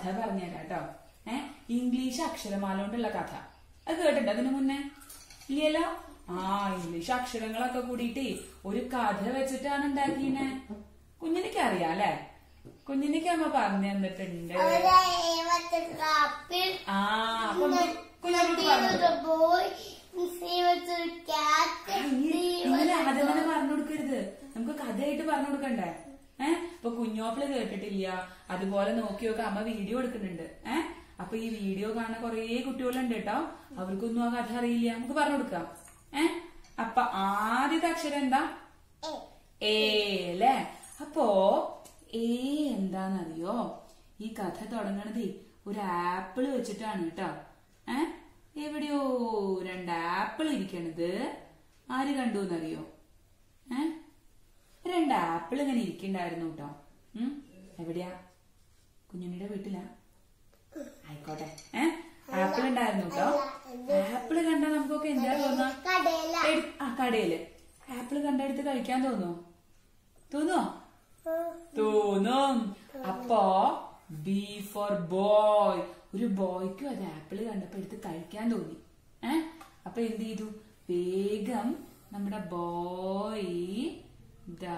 പറഞ്ഞുതരാം കേട്ടോ ഏ ഇംഗ്ലീഷ് അക്ഷരമാല കൊണ്ടുള്ള കഥ അത് കേട്ടിട്ടുണ്ട് അതിനു മുന്നേ ഇല്ലല്ലോ ആ ഇംഗ്ലീഷ് അക്ഷരങ്ങളൊക്കെ കൂടിയിട്ട് ഒരു കഥ വെച്ചിട്ടാണ് ഉണ്ടാക്കിനെ കുഞ്ഞിനിക്ക് അറിയാം അല്ലെ കുഞ്ഞിനിക്ക് അമ്മ പറഞ്ഞു തന്നിട്ടുണ്ട് അവിടെ മറ്റേ ട്രാപ്പിൽ ആ അപ്പൊ കുഞ്ഞിനോട് പറഞ്ഞു ബോയ് ഒരു ക്യാറ്റ് ഇങ്ങനെ ആദ്യം തന്നെ പറഞ്ഞു കൊടുക്കരുത് നമുക്ക് കഥയായിട്ട് പറഞ്ഞു കൊടുക്കണ്ടേ ഏഹ് ഇപ്പൊ കുഞ്ഞോപ്പിള് കേട്ടിട്ടില്ല അതുപോലെ നോക്കി നോക്കി അമ്മ വീഡിയോ എടുക്കുന്നുണ്ട് ഏഹ് അപ്പൊ ഈ വീഡിയോ കാണുന്ന കുറേ കുട്ടികളുണ്ട് കേട്ടോ അവർക്കൊന്നും ആ കഥ അറിയില്ല നമുക്ക് പറഞ്ഞു കൊടുക്കാം ഏഹ് അപ്പൊ ആദ്യത്തെ അക്ഷരം എന്താ ഏ അല്ലേ അപ്പോ ഏ എന്താന്നറിയോ ഈ കഥ തുടങ്ങണത് ഒരു ആപ്പിൾ വെച്ചിട്ടാണ് കേട്ടോ ഏ എവിടെയോ രണ്ട് ആപ്പിൾ ഇരിക്കണത് ആര് കണ്ടു എന്നറിയോ ഏ രണ്ട് ആപ്പിൾ ഇങ്ങനെ ഇരിക്കണ്ടായിരുന്നു കേട്ടോ ഉം എവിടെയാ കുഞ്ഞുണ്ണിയുടെ വീട്ടിലാ ആയിക്കോട്ടെ ഏ ആപ്പിൾ ഉണ്ടായിരുന്നു കേട്ടോ ആപ്പിൾ കണ്ടാ നമുക്കൊക്കെ എന്താ തോന്നാ കടയില എട്- ആ കടയില് ആപ്പിൾ കണ്ടെടുത്ത് കഴിക്കാൻ തോന്നോ തോന്നോ തോന്നും അപ്പോ ബി ഫോർ ബോയ് ഒരു ബോയ്ക്കും അത് ആപ്പിൾ കണ്ടപ്പോ എടുത്ത് കഴിക്കാൻ തോന്നി ഏ അപ്പൊ എന്ത് ചെയ്തു വേഗം നമ്മുടെ ബോയ് ദാ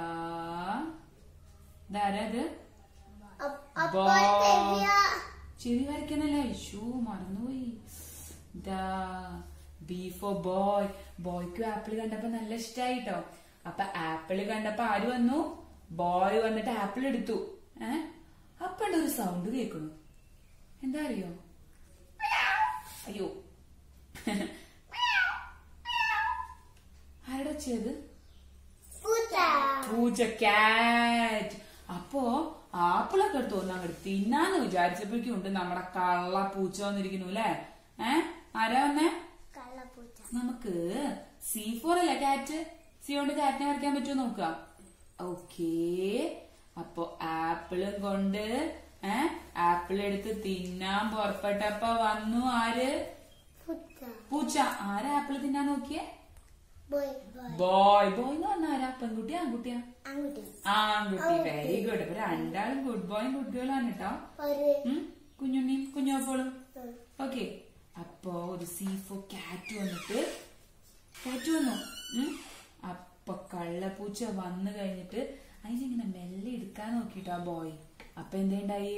ധാരത് അപ്പോൾ ചെറിയ ചെവി വരയ്ക്കാനല്ല ഇഷു മറന്നുപോയി ദാ ബി ഫോർ ബോയ് ബോയ്ക്കും ആപ്പിൾ കണ്ടപ്പോ നല്ല ഇഷ്ടായിട്ടോ അപ്പൊ ആപ്പിൾ കണ്ടപ്പോ ആര് വന്നു ബോയ് വന്നിട്ട് ആപ്പിൾ എടുത്തു ഏ അപ്പണ്ട് ഒരു സൗണ്ട് കേൾക്കുന്നു എന്താ അറിയോ അയ്യോ ആരുടെ ചെയ്ത് പൂച്ച പൂച്ച കാറ്റ് അപ്പോ ആപ്പിളൊക്കെ എടുത്ത് തോന്നുന്നു അങ്ങോട്ട് തിന്നാന്ന് വിചാരിച്ചപ്പോഴേക്കും ഉണ്ട് നമ്മുടെ കള്ള പൂച്ച വന്നിരിക്കുന്നു അല്ലേ ഏ ആരാ വന്നേ കള്ളപ്പൂച്ച നമുക്ക് സി ഫോർ അല്ലേ കാറ്റ് സി കൊണ്ട് കാറ്റിനെ വരയ്ക്കാൻ പറ്റുമോ നോക്കാം ഓക്കേ അപ്പൊ ആപ്പിളും കൊണ്ട് ഏ ആപ്പിൾ എടുത്ത് തിന്നാൻ പുറപ്പെട്ടപ്പോ വന്നു ആര് പൂച്ച പൂച്ച ആരാ ആപ്പിൾ തിന്നാൻ നോക്കിയേ ബോയ് ബോയ് ബോയ് ബോയ് എന്ന് പറഞ്ഞ ആരാ പെൺകുട്ടിയാ ആൺകുട്ടിയാ അങ്ങോട്ട് ആൺകുട്ടി വെരി ഗുഡ് അപ്പൊ രണ്ടാളും ഗുഡ് ബോയും ഗുഡ് ഗേളും ആണ് കേട്ടോ ഒരു ഉം, കുഞ്ഞുണ്ണിയും കുഞ്ഞോപ്പോളും ഉം. ഓക്കെ അപ്പൊ ഒരു സീ ഫോർ കാറ്റ് വന്നിട്ട് കാറ്റ് വന്നു ഉം. അപ്പൊ കള്ളപ്പൂച്ച വന്നു കഴിഞ്ഞിട്ട് അതിനിങ്ങനെ മെല്ലെ എടുക്കാൻ നോക്കിട്ടോ ആ ബോയ് അപ്പൊ എന്തേണ്ടായി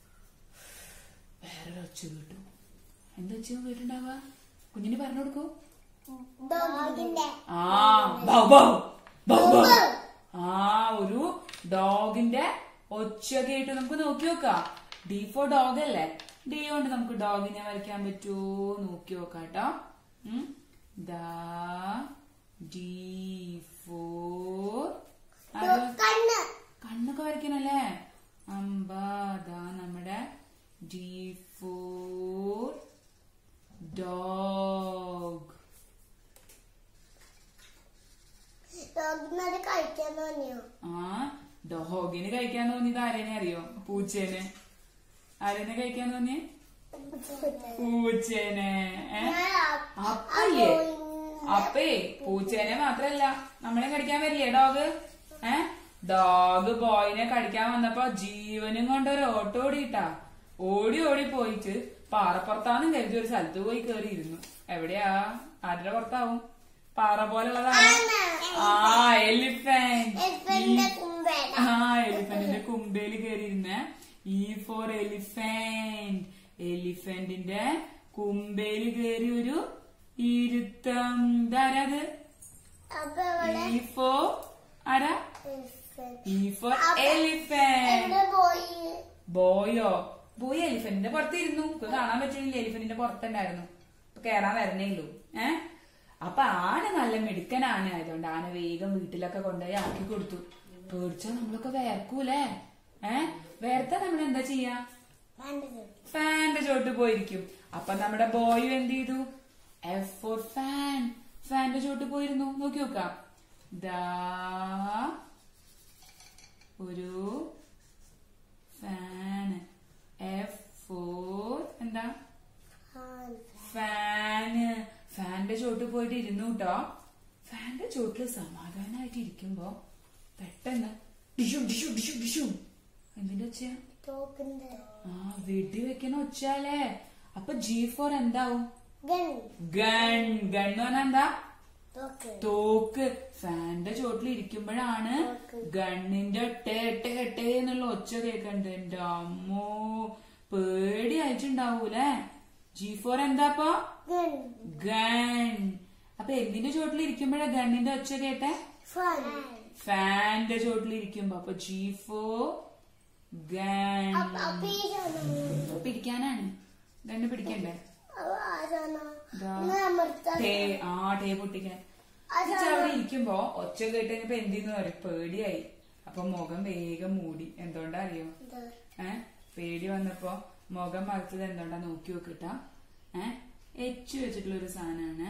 വേറെ ഒച്ച കേട്ടു എന്താ ഒച്ച കേട്ടുണ്ടാവുക കുഞ്ഞിന് പറഞ്ഞു കൊടുക്കൂ ഡോഗിന്റെ ആ ബൗ ബൗ ബൗ ബൗ ആ ഒരു ഡോഗിന്റെ ഒച്ച കേട്ട് നമുക്ക് നോക്കി നോക്കാം ഡി ഫോർ ഡോഗ് അല്ലേ ഡി കൊണ്ട് നമുക്ക് ഡോഗിനെ വരയ്ക്കാൻ പറ്റുമോ നോക്കി നോക്കാം കേട്ടോ ഉം. ദാ ഡി ഫോർ കണ്ണ് കണ്ണൊക്കെ വരയ്ക്കണല്ലേ അമ്പാ ദാ നമ്മുടെ ഡി ഫോർ ഡോഗ് ഡോഗിനത് കഴിക്കാൻ തോന്നിയോ ആ ഡോഗിന് കഴിക്കാൻ തോന്നിയത് ആരെന്നെ അറിയോ പൂച്ചേനെ ആരെന്നെ കഴിക്കാൻ തോന്നിയേ പൂച്ചേനെ ഏ? അപ്പല്ലേ അപ്പേ പൂച്ചേനെ മാത്രല്ല നമ്മളെ കടിക്കാൻ വരില്ലേ ഡോഗ് ഏ ഡോഗ് ബോയിനെ കടിക്കാൻ വന്നപ്പോ ജീവനും കൊണ്ട് ഒരു ഓട്ടോ ഓടിയിട്ടാ ഓടി ഓടി പോയിട്ട് പാറപ്പുറത്താന്നും കരുതി ഒരു സ്ഥലത്ത് പോയി കേറി ഇരുന്നു എവിടെയാ ആരുടെ പുറത്താവും പാറ പോലുള്ളതാണ് ആ എലിഫന്റ് എലിഫന്റിന്റെ കുമ്പേട ആ എലിഫന്റിന്റെ കുമ്പേല് കയറിയിരുന്ന ഈ ഫോർ എലിഫന്റ് എലിഫന്റിന്റെ കുമ്പേല് കയറി ഒരു ഇരുത്തം ഇതാരത് അപ്പൊ ഇവിടെ ഈ ഫോർ ആരാ elephant. ഈ ഫോർ എലിഫന്റ് എവിടെ പോയി ബോയോ ബോയ് എലിഫന്റിന്റെ പുറത്തിരുന്നു ഇപ്പൊ കാണാൻ പറ്റില്ല എലിഫന്റിന്റെ പുറത്തുണ്ടായിരുന്നു ഇപ്പൊ കേറാൻ വരണേ ഉള്ളൂ ഏ അപ്പൊ ആന നല്ല മിടുക്കൻ ആന ആയതുകൊണ്ട് ആന വേഗം വീട്ടിലൊക്കെ കൊണ്ടുപോയി ആക്കി കൊടുത്തു പേടിച്ചാ നമ്മളൊക്കെ വേർക്കൂലേ ഏ വേർത്താ നമ്മൾ എന്താ ചെയ്യാ വേണ്ടത് ഫാന്റെ ചോട്ട് പോയിരിക്കും അപ്പൊ നമ്മുടെ ബോയ് എന്ത് ചെയ്തു എഫ് ഫോർ ഫാൻ ഫാന്റെ ചോട്ട് പോയിരുന്നു നോക്കി നോക്കാം ദാ ഒരു ഫാൻ എഫ് ഫോർ എന്താ ഫാന് ഫാന്റെ ചോട്ട് പോയിട്ട് ഇരുന്നു കേട്ടോ ഫാന്റെ ചോട്ടില് സമാധാനമായിട്ട് ഇരിക്കുമ്പോ പെട്ടെന്ന് ഡിഷു ഡിഷു ഡിഷു ഡിഷു എന്തിന്റെ വെച്ചാ തോക്കിന്റെ ആ വെടി വെക്കണ ഒച്ചാലേ അപ്പൊ ജി ഫോർ എന്താവും ഗൺ ഗൺ ഗൺ എന്ന് പറഞ്ഞാ എന്താ തോക്ക് തോക്ക് ഫാന്റെ ചോട്ടിൽ ഇരിക്കുമ്പോഴാണ് തോക്ക്. ഗണ്ണിന്റെ ടേ ടേ ടേ എന്നുള്ള ഒച്ച കേക്കണ്ട് എന്റെ അമ്മോ പേടി അയച്ചിണ്ടാവൂലേ ജി ഫോർ എന്താപ്പോ ഗൺ ഗൺ അപ്പൊ എന്തിന്റെ ചോട്ടിൽ ഇരിക്കുമ്പോഴാ ഗണ്ണിന്റെ ഒച്ച കേട്ടെ ഫൺ ഫാന്റെ ചോട്ടിൽ ഇരിക്കുമ്പോ അപ്പൊ ജി ഫോർ ഗൺ അപ്പൊ ഇതാണോ പിടിക്കാനാണ് ഗണ്ണ് പിടിക്കണ്ടേ അപ്പൊ ആരാണോ ദാ. ഇങ്ങനെ അമർത്താൻ ടേ ആ ടേ പൊട്ടിക്കാൻ അതാ. എന്നുവെച്ചാ അവിടെ ഇരിക്കുമ്പോ ഒച്ച കേട്ടപ്പോ എന്തിന്ന് പറയും പേടിയായി അപ്പൊ മുഖം വേഗം മൂടി എന്തുകൊണ്ടാ അറിയോ ഇതാ. ഏ പേടി വന്നപ്പോ മുഖം മറച്ചത് എന്തുകൊണ്ടാ നോക്കി നോക്കിട്ടാ ഏ എച്ച് വെച്ചിട്ടുള്ള ഒരു സാധനമാണ്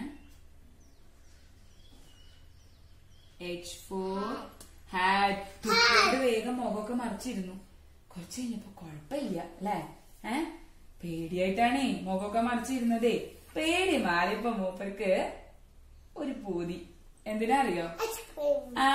എച്ച് ഫോർ ഹാറ്റ് തുപ്പിയോട് വേഗം മുഖമൊക്കെ മറിച്ചിരുന്നു കുറച്ച് കഴിഞ്ഞപ്പോ കുഴപ്പമില്ല അല്ലേ ഏ പേടിയായിട്ടാണേ മുഖമൊക്കെ മറിച്ചിരുന്നതേ പേടി മാറിയപ്പോ മൂപ്പർക്ക് ഒരു പൂതി എന്തിനാ അറിയോ ഐസ്ക്രീം ആ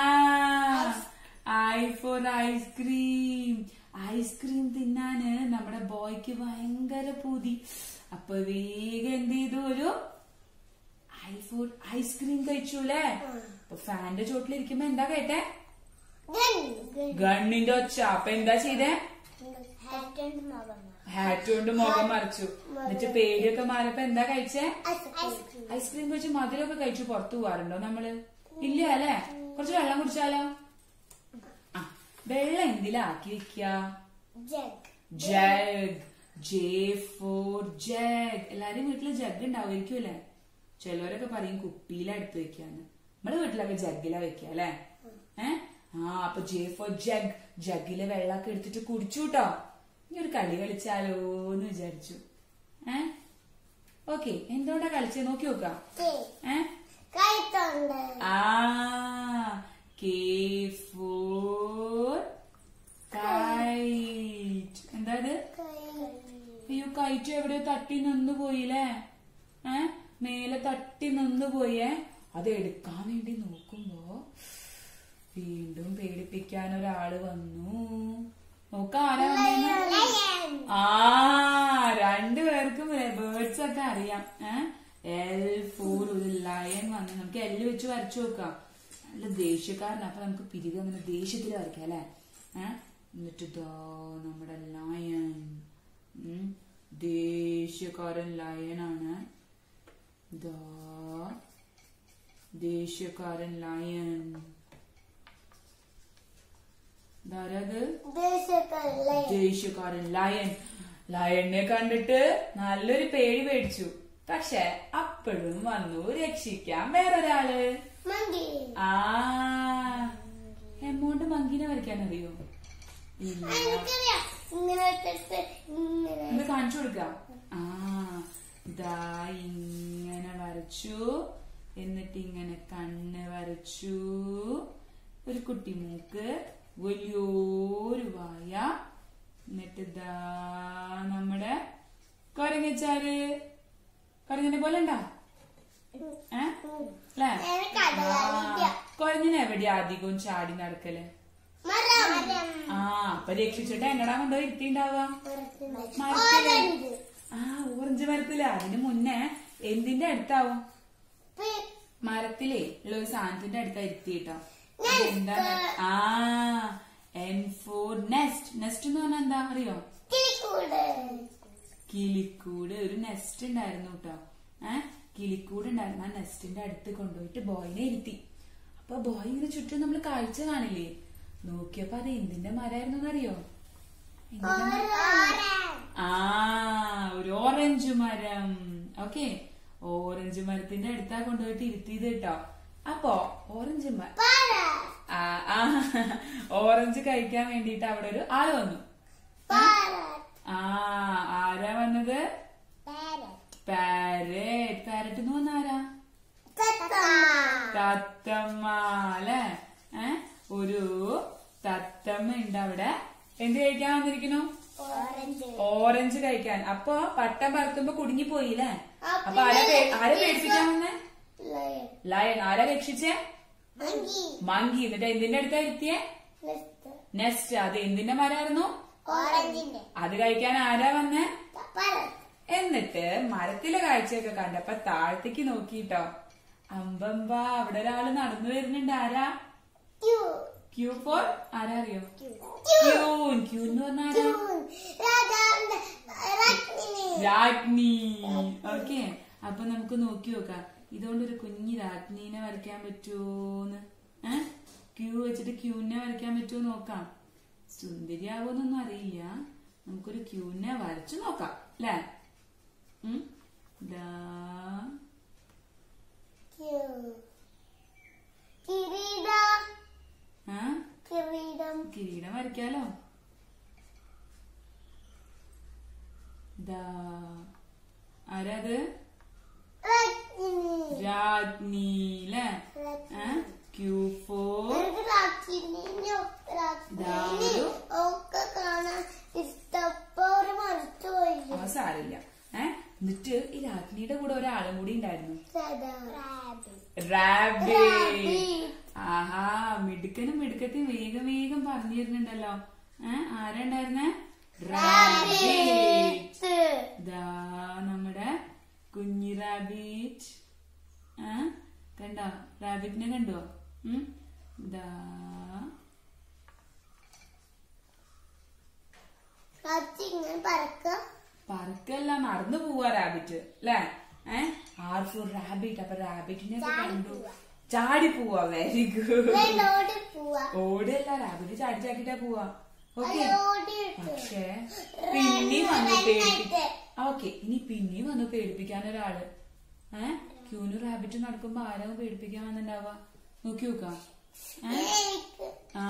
ഐ ഫോർ ഐസ്ക്രീം ഐസ്ക്രീം തിന്നാന് നമ്മുടെ ബോയ്ക്ക് ഭയങ്കര പൂതി അപ്പൊ വേഗം എന്ത് ചെയ്തു ഒരു ഐ ഫോർ ഐസ്ക്രീം കഴിച്ചൂലേ അപ്പൊ ഫാന്റെ ചോട്ടിലിരിക്കുമ്പോ എന്താ കേട്ടെ ഗൺ ഗൺ ഗണ്ണിന്റെ ഒച്ച അപ്പൊ എന്താ ചെയ്തേ ഹാറ്റ് മകൻ ഹാറ്റ് കൊണ്ട് മുഖം മറിച്ചു എന്നിട്ട് പേടിയൊക്കെ മാറിയപ്പോ എന്താ കഴിച്ചേ ഐസ്ക്രീം ഐസ്ക്രീം കഴിച്ച് മധുരമൊക്കെ കഴിച്ച് പുറത്തു പോവാറുണ്ടോ നമ്മള് ഇല്ല അല്ലേ കുറച്ച് വെള്ളം കുടിച്ചാലോ ആ വെള്ളം എന്തിലാക്കി വെക്ക jug jug J for jug എല്ലാരും വീട്ടില് ജഗ് ഉണ്ടാവുമായിരിക്കും അല്ലേ ചിലവരൊക്കെ പറയും കുപ്പിയിലാ എടുത്ത് വെക്കാന്ന് നമ്മുടെ വീട്ടിലൊക്കെ ജഗ്ഗിലാ വെക്ക അല്ലേ ഏ ആ അപ്പൊ ജെ ഫോർ ജഗ് ജഗ്ഗിലെ വെള്ളമൊക്കെ എടുത്തിട്ട് കുടിച്ചു കേട്ടോ ഇനി ഒരു കളി കളിച്ചാലോ എന്ന് വിചാരിച്ചു ഏ ഓക്കെ എന്തുകൊണ്ടാ കളിച്ചേ നോക്കി നോക്കാം കെ ഏ കൈത്തുണ്ട് ആ കെ ഫോർ കൈറ്റ് എന്താ ഇത് അയ്യോ കൈറ്റ് എവിടെയോ തട്ടി നിന്ന് പോയില്ലേ ഏ മേലെ തട്ടി നിന്ന് പോയേ അത് എടുക്കാൻ വേണ്ടി നോക്കുമ്പോ വീണ്ടും പേടിപ്പിക്കാൻ ഒരാള് വന്നു നോക്കാം ആരാ വന്നേന്ന്? ആ രണ്ടുപേർക്കും ബേർഡ്സ് ഒക്കെ അറിയാം എൽ ഫോർ ഒരു ലയൺ വന്ന് നമുക്ക് എല്ല് വെച്ച് വരച്ചു നോക്കാം നല്ല ദേഷ്യക്കാരൻ അപ്പൊ നമുക്ക് പിരിക അങ്ങനെ ദേഷ്യത്തിൽ വരയ്ക്കാം അല്ലെ ഏഹ് എന്നിട്ട് ദാ നമ്മുടെ ലയൺ ഉം. ദേഷ്യക്കാരൻ ലയനാണ് ദാ ദേഷ്യക്കാരൻ ലയൺ ഇതാരത് ദേശക്കല്ലേ ദേഷ്യക്കാരൻ ലയൺ ലയണിനെ കണ്ടിട്ട് നല്ലൊരു പേടി പേടിച്ചു പക്ഷെ അപ്പോഴും വന്നു രക്ഷിക്കാൻ വേറൊരാള് മങ്കി ആ എമൗണ്ട് മങ്കിനെ വരയ്ക്കാൻ അറിയോ ഇല്ല എനിക്കറിയാം ഇങ്ങനെ ഇട്ടിട്ട് ഇങ്ങനെ ഇത് കാണിച്ചു കൊടുക്കാം ആ ഇതാ ഇങ്ങനെ വരച്ചു എന്നിട്ട് ഇങ്ങനെ കണ്ണ് വരച്ചു ഒരു കുട്ടി മൂക്ക് വലിയൊരു വായ എന്നിട്ട് ഇതാ നമ്മുടെ കൊരങ്ങച്ചാര് കൊരങ്ങനെ പോലെ ഉണ്ടാ ഏ അല്ലേ എനിക്കറിയാം കൊരഞ്ഞിന് എവിടെയാ അധികവും ചാടി നടക്കല് മരം ആ അപ്പൊ രക്ഷിച്ചിട്ട് എങ്ങടാ കൊണ്ടുപോയി ഇരുത്തിണ്ടാവുക ഓറഞ്ച് ആ ഓറഞ്ച് മരത്തില് അതിന് മുന്നേ എന്തിന്റെ അടുത്താവും പി- മരത്തിലേ ഉള്ള ഒരു സാധനത്തിന്റെ അടുത്താ ഇരുത്തിട്ടോ Nest. എന്താണ് ആ എൻ ഫോർ നെസ്റ്റ് നെസ്റ്റ് എന്ന് പറഞ്ഞാൽ എന്താ അറിയോ കിളിക്കൂട് കിളിക്കൂട് ഒരു നെസ്റ്റ് ഉണ്ടായിരുന്നു കേട്ടോ ഏഹ് കിളിക്കൂട് ഉണ്ടായിരുന്നു ആ നെസ്റ്റിന്റെ അടുത്ത് കൊണ്ടുപോയിട്ട് ബോയിനെ ഇരുത്തി അപ്പൊ ബോയ് ഇങ്ങനെ ചുറ്റും നമ്മൾ കാഴ്ച കാണില്ലേ നോക്കിയപ്പോ അത് എന്തിന്റെ മരമായിരുന്നു അറിയോ എന്തിന്റെ മരം? ഓറഞ്ച് ആ ഒരു ഓറഞ്ച് മരം ഓക്കെ ഓറഞ്ച് മരത്തിന്റെ അടുത്താ കൊണ്ടുപോയിട്ട് ഇരുത്തിയത് കേട്ടോ അപ്പൊ ഓറഞ്ച് മരം പാറ ആ ആ, ഓറഞ്ച് കഴിക്കാൻ വേണ്ടിട്ട് അവിടെ ഒരു ആള് വന്നു പാറ ആ ആരാ വന്നത് പാരറ്റ് പാരറ്റ് പാരറ്റ് എന്ന് വന്ന ആരാ തത്തമ്മ തത്തമ്മ അല്ലെ ഏ ഒരു തത്തമ്മ ഉണ്ട് അവിടെ എന്ത് കഴിക്കാൻ വന്നിരിക്കുന്നു ഓറഞ്ച് ഓറഞ്ച് കഴിക്കാൻ അപ്പൊ പട്ടം പറത്തുമ്പോ കുടുങ്ങി പോയില്ലേ അപ്പൊ അപ്പൊ ആരാ പേ- ആരെ പേടിപ്പിക്കാൻ വന്നേ ലയൺ ലയൺ ആരാ രക്ഷിച്ചേ മങ്കി മങ്കി എന്നിട്ട് എന്തിന്റെ അടുത്താ ഇരുത്തിയേ നെസ്റ്റ് നെസ്റ്റ് അത് എന്തിന്റെ മരായിരുന്നു ഓറഞ്ചിന്റെ അത് കഴിക്കാൻ ആരാ വന്നേ പാരറ്റ് എന്നിട്ട് മരത്തിലെ കാഴ്ചയൊക്കെ കണ്ടപ്പോ താഴത്തേക്ക് നോക്കിട്ടോ അമ്പമ്പ അവിടെ ഒരാള് നടന്നു വരുന്നുണ്ട് ആരാ ക്യൂ ക്യൂ ഫോർ ആരാ അറിയോ ക്യൂ ക്യൂൻ ക്യൂ എന്ന് പറഞ്ഞാൽ ആരാ രാജാവിന്റെ രാജ്ഞിനി രാജ്ഞി ഓക്കെ അപ്പൊ നമുക്ക് നോക്കി നോക്കാം ഇതുകൊണ്ട് ഒരു കുഞ്ഞി രാജ്ഞീനെ വരയ്ക്കാൻ പറ്റുമോന്ന് ഏ ക്യൂ വെച്ചിട്ട് ക്യൂനെ വരയ്ക്കാൻ പറ്റുമോ നോക്കാം സുന്ദരിയാവോന്നൊന്നും അറിയില്ല നമുക്കൊരു ക്യൂനെ വരച്ചു നോക്കാം അല്ലേ ഉം. ദാ. ക്യൂ കിരീടം ആ കിരീടം കിരീടം വരയ്ക്കാലോ ദാ ആരാത് രാജ്ഞിനി രാജ്ഞി അല്ലേ ക്യൂ ഫോർ എനിക്ക് രാജ്ഞിനെ രാജ്ഞിനെ ദാരു. ഒക്കെ കാണാൻ ഇഷ്ടപ്പോറ് മറിച്ചു പോയി ആ സാരില്ല ഏ എന്നിട്ട് ഈ രാജ്ഞിയുടെ കൂടെ ഒരാളും കൂടി ഉണ്ടായിരുന്നു റാബിറ്റ് ആഹാ മിടുക്കനും മിടുക്കത്തെയും വേഗം വേഗം പറഞ്ഞു തരുന്നുണ്ടല്ലോ ഏ ആരാ ഉണ്ടായിരുന്നേ റാബിറ്റ് ദാ നമ്മുടെ കുഞ്ഞി റാബിറ്റ് ആ കണ്ടോ റാബിറ്റിനെ കണ്ടോ ഉം ദാ ഇങ്ങനെ പറക്ക പറക്കല്ല നടന്നു പോവാ റാബിറ്റ് അല്ലേ ഏ ആർ ഫോർ റാബിറ്റ് അപ്പൊ റാബിറ്റിനെ ഒക്കെ കണ്ടു ചാടി പോവാ വെരി ഗുഡ് ഓടി പോവാ ഓടല്ല റാബിറ്റ് ചാടി ചാടിട്ടാ പോവാ ഓക്കെ ഓടിയിട്ട് പക്ഷേ പിന്നെയും വന്നു പേടിപ്പിക്കാൻ ഓക്കെ ഇനി പിന്നെയും വന്നു പേടിപ്പിക്കാൻ ഒരാള് ഏ ക്യൂന് റാബിറ്റ് നടക്കുമ്പോ ആരാവും പേടിപ്പിക്കാൻ വന്നിണ്ടാവാ നോക്കി നോക്കാം ഏ സ്നേക്ക് ആ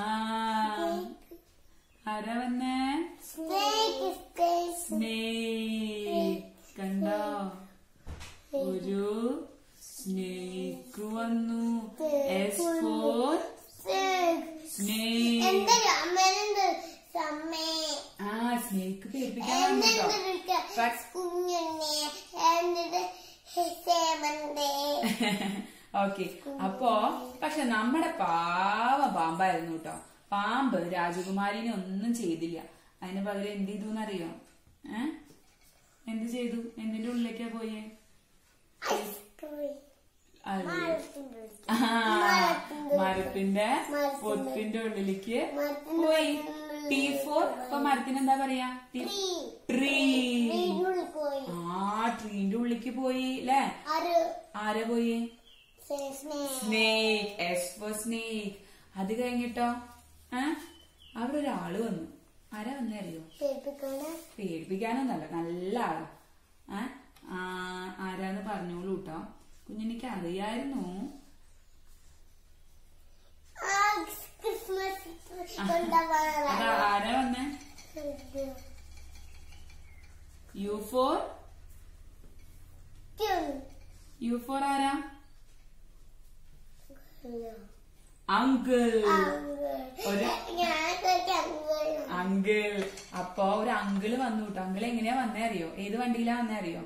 ആരാ വന്നേ സ്നേക്ക് സ്നേക്ക് സ്നേക് കണ്ടോ ഒരു സ്നേക്ക് വന്നു എസ് ഫോർ സ്നേക്ക് സ്നേക് എന്റെ അമ്മേനെന്ത് അമ്മേ ആ സ്നേക്ക് പേടിപ്പിക്കാൻ വന്നിട്ടോ എന്തെന്ത് കുഞ്ഞുണ്ണി എന്നിട്ട് ഹേമന്തേ ഓക്കെ അപ്പോ പക്ഷെ നമ്മുടെ പാവ പാമ്പായിരുന്നു കേട്ടോ പാമ്പ് രാജകുമാരിനെ ഒന്നും ചെയ്തില്ല അതിന് പകരം എന്ത് ചെയ്തു എന്നറിയോ ഏ എന്ത് ചെയ്തു എന്തിന്റെ ഉള്ളിലേക്കാ പോയേ ഐസ്ക്രീം അത് മരത്തിന്റെ ആ, മരത്തിന്റെ പൊത്തിന്റെ ഉള്ളിലേക്ക് പോയി ടി ഫോർ ഇപ്പൊ മരത്തിന് എന്താ പറയാ ട്രീ ട്രീ ട്രീനുള്ളിൽ പോയി ആ ട്രീന്റെ ഉള്ളിലേക്ക് പോയി ല്ലേ ആര് ആരാ പോയി സ്നേഹ സ്നേക് എസ് ഫോർ സ്നേക് അത് കഴിഞ്ഞിട്ടോ ഏ അവിടെ ഒരാള് വന്നു ആരാ വന്നേ അറിയോ കേൾപ്പിക്കണ പേടിപ്പിക്കാനൊന്നല്ല നല്ല ആളാ ഏ ആ, ആരാന്ന് പറഞ്ഞോളൂ കേട്ടോ കുഞ്ഞിനിക്ക് അറിയായിരുന്നു ആ ക്രിസ്മസ് അത് കൊണ്ടുപോകാൻ ആരാ വന്നേ യു ഫോർ യു ഫോർ ആരാ അങ്കിൾ ഒരു- അങ്കിൾ അപ്പൊ ഒരു അങ്കിള് വന്നു കേട്ടോ അങ്കിൾ എങ്ങനെയാ വന്നേ അറിയോ ഏത് വണ്ടിയിലാ വന്നേ അറിയോ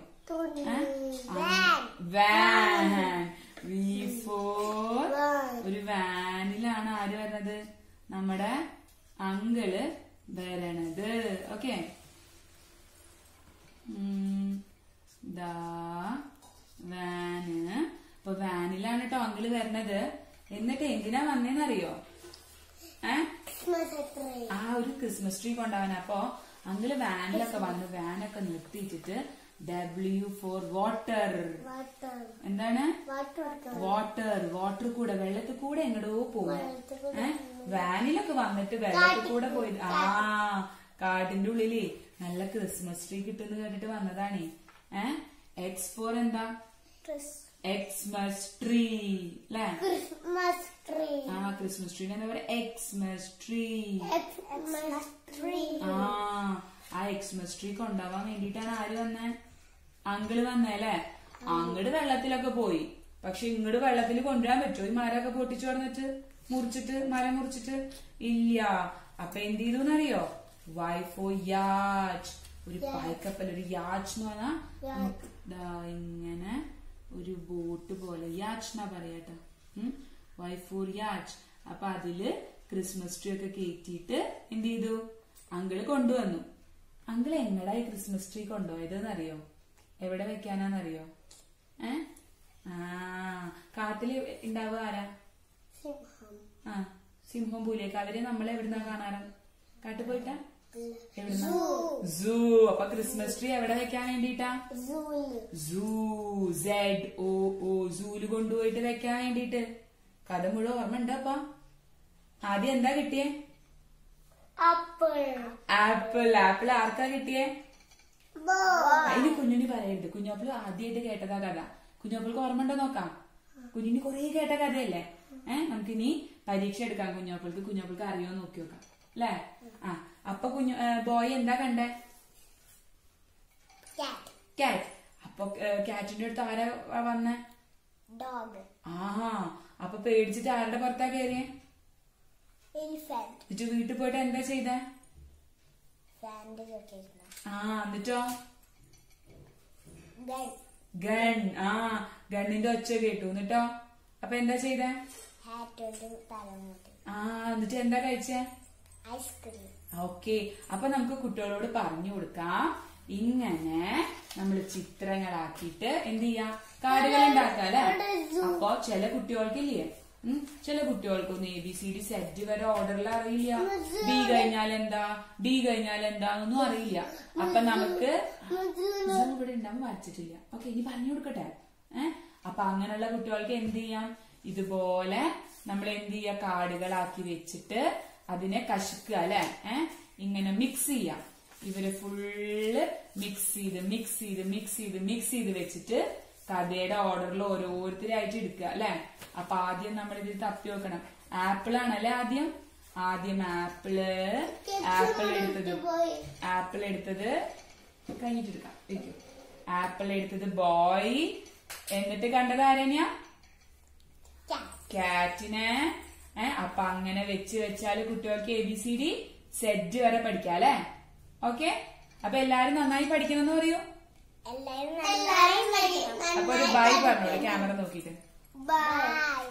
വാൻ വി ഫോർ ഒരു വാനിലാണ് ആര് വരണത് നമ്മുടെ അങ്കിള് വരണത് ഓക്കെ ദാ വാന് അപ്പൊ വാനിലാണ് കേട്ടോ അങ്കിള് വരണത് എന്നിട്ട് എന്തിനാ വന്നേന്നറിയോ ഏ ആ ഒരു ക്രിസ്മസ് ട്രീ കൊണ്ടാവാൻ അപ്പൊ അങ്കിള് വാനിലൊക്കെ വന്ന് വാനൊക്കെ നിർത്തിയിട്ടിട്ട് ഡബ്ല്യു ഫോർ വാട്ടർ എന്താണ് വാട്ടർ വാട്ടർ കൂടെ വെള്ളത്തിൽ കൂടെ എങ്ങടോ പോകും വെള്ളത്തിൽ കൂടെ ഏ വാനിലൊക്കെ വന്നിട്ട് വെള്ളത്തിൽ കൂടെ പോയി ആ കാട്ടിന്റെ ഉള്ളില് നല്ല ക്രിസ്മസ് ട്രീ കിട്ടുന്ന കേട്ടിട്ട് വന്നതാണേ ഏ എക്സ് ഫോർ എന്താ എക്സ്മസ് ട്രീ അല്ലേ ക്രിസ്മസ് ട്രീ ആ ക്രിസ്മസ് ട്രീ എന്താ പറയാ എക്സ്മസ് ട്രീ ക്രിസ്മസ് ട്രീ ആ ആ എക്സ്മസ് ട്രീ കൊണ്ടുപോവാൻ വേണ്ടിട്ടാണ് ആര് വന്നേ അങ്കിള് വന്നല്ലേ അങ്ങട് വെള്ളത്തിലൊക്കെ പോയി പക്ഷെ ഇങ്ങട് വെള്ളത്തിൽ കൊണ്ടുവരാൻ പറ്റുമോ ഈ മരമൊക്കെ പൊട്ടിച്ചു കൊടുത്തിട്ട് മുറിച്ചിട്ട് മരം മുറിച്ചിട്ട് ഇല്ല അപ്പൊ എന്ത് ചെയ്തു എന്നറിയോ വൈഫോ യാച്ച് ഒരു പായ്ക്കപ്പൽ ഒരു യാച്ച് എന്ന് പറഞ്ഞാൽ നമുക്ക് ദാ ഇങ്ങനെ ഒരു ബോട്ട് പോലെ യാച്ച് എന്നാ പറയാട്ടോ വൈഫോർ യാച്ച് അപ്പൊ അതില് ക്രിസ്മസ് ട്രീ ഒക്കെ കയറ്റിയിട്ട് എന്ത് ചെയ്തു അങ്കിള് കൊണ്ടുവന്നു അങ്കിള് എങ്ങടാ ഈ ക്രിസ്മസ് ട്രീ കൊണ്ടുപോയത് അറിയോ എവിടെ വെക്കാനാന്നറിയോ ഏ ആ കാട്ടില് ഉണ്ടാവുക ആരാ സിംഹം ആ സിംഹം പൂലേക്ക് അവര് നമ്മളെ എവിടുന്നാ കാണാറ് കാട്ടിൽ പോയിട്ടാ എവിടുന്നാ സൂ അപ്പൊ ക്രിസ്മസ് ട്രീ എവിടെ വെക്കാൻ വേണ്ടിട്ടാ സൂല് സൂ സെഡ് ഓ ഓ സൂല് കൊണ്ടുപോയിട്ട് വെക്കാൻ വേണ്ടിട്ട് കഥ മുഴുവൻ ഓർമ്മ ഉണ്ടപ്പാ ആദ്യം എന്താ കിട്ടിയേ ആപ്പിൾ ആപ്പിൾ ആപ്പിൾ ആർക്കാ കിട്ടിയേ ബോയ് അതിന് കുഞ്ഞുണ്ണി പറയരുത് കുഞ്ഞോപ്പിൾ ആദ്യമായിട്ട് കേട്ടതാ കഥ കുഞ്ഞോപ്പിൾക്ക് ഓർമ്മ ഉണ്ടോ നോക്കാം കുഞ്ഞിന് കുറേ കേട്ട കഥയല്ലേ ഏഹ് നമുക്കിനി പരീക്ഷ എടുക്കാം കുഞ്ഞോപ്പിൾക്ക് കുഞ്ഞോപ്പിൾക്ക് അറിയോ നോക്കി നോക്കാം അല്ലേ ആ അപ്പൊ കുഞ്ഞു ബോയ് എന്താ കണ്ടേ കാറ്റ് കാറ്റ് അപ്പൊ കാറ്റിന്റെ അടുത്ത് ആരാ വന്നേ ഡോഗ് ആ അപ്പൊ പേടിച്ചിട്ട് ആരുടെ പുറത്താ കയറിയേ എലിഫന്റ് എന്നിട്ട് വീട്ടിൽ പോയിട്ട് എന്താ ചെയ്തേ സാൻഡ് ലൊക്കേഷൻ ആ എന്നിട്ടോ ഗൺ ഗൺ ആ ഗണ്ണിന്റെ ഒച്ച കേട്ടു എന്നിട്ടോ അപ്പൊ എന്താ ചെയ്തേ ഹാറ്റ് കൊണ്ട് തലമുട്ടി ആ എന്നിട്ട് എന്താ കഴിച്ചേ ഐസ്ക്രീം ഓക്കെ അപ്പൊ നമുക്ക് കുട്ടികളോട് പറഞ്ഞു കൊടുക്കാം ഇങ്ങനെ നമ്മൾ ചിത്രങ്ങളാക്കിയിട്ട് എന്ത് ചെയ്യാം കാർഡുകൾ ഉണ്ടാക്കാം അല്ലെ അപ്പൊ ചില കുട്ടികൾക്കില്ലേ ഉം, ചില കുട്ടികൾക്കൊന്നും A B C D set വരെ ഓർഡറിൽ അറിയില്ല ബി കഴിഞ്ഞാൽ എന്താ ഡി കഴിഞ്ഞാൽ എന്താന്നൊന്നും അറിയില്ല അപ്പൊ നമുക്ക് Zoom ഇവിടെ ഉണ്ടാവും വായിച്ചിട്ടില്ല ഓക്കെ ഇനി പറഞ്ഞു കൊടുക്കട്ടെ ഏഹ് അപ്പൊ അങ്ങനെയുള്ള കുട്ടികൾക്ക് എന്ത് ചെയ്യാം ഇതുപോലെ നമ്മൾ എന്ത് ചെയ്യാ കാർഡുകളാക്കി വെച്ചിട്ട് അതിനെ കശുക്കുക അല്ലെ ഏഹ് ഇങ്ങനെ മിക്സ് ചെയ്യാം ഇവര് ഫുള്ള് മിക്സ് ചെയ്ത് മിക്സ് ചെയ്ത് മിക്സ് ചെയ്ത് മിക്സ് ചെയ്ത് വെച്ചിട്ട് കഥയുടെ ഓർഡറിൽ ഓരോരുത്തരായിട്ട് എടുക്കുക അല്ലെ അപ്പൊ ആദ്യം നമ്മൾ ഇതിൽ തപ്പി വെക്കണം ആപ്പിൾ ആണല്ലേ ആദ്യം ആദ്യം ആപ്പിള് ആപ്പിൾ എടുത്തത് ആപ്പിൾ എടുത്തത് കഴിഞ്ഞിട്ട് എടുക്കാം ഇരിക്കൂ ആപ്പിൾ എടുത്തത് ബോയ് എന്നിട്ട് കണ്ടത് ആരെന്നെയാ കാറ്റ് കാറ്റിനെ ഏ അപ്പൊ അങ്ങനെ വെച്ച് വെച്ചാല് കുട്ടികൾക്ക് A B C D set വരെ പഠിക്കാം അല്ലെ ഓക്കെ അപ്പൊ എല്ലാരും നന്നായി പഠിക്കണമെന്ന് പറയൂ എല്ലാരും നന്നായി അപ്പൊ ഒരു ബൈ പറഞ്ഞോളൂ ക്യാമറ നോക്കിയിട്ട് ബൈ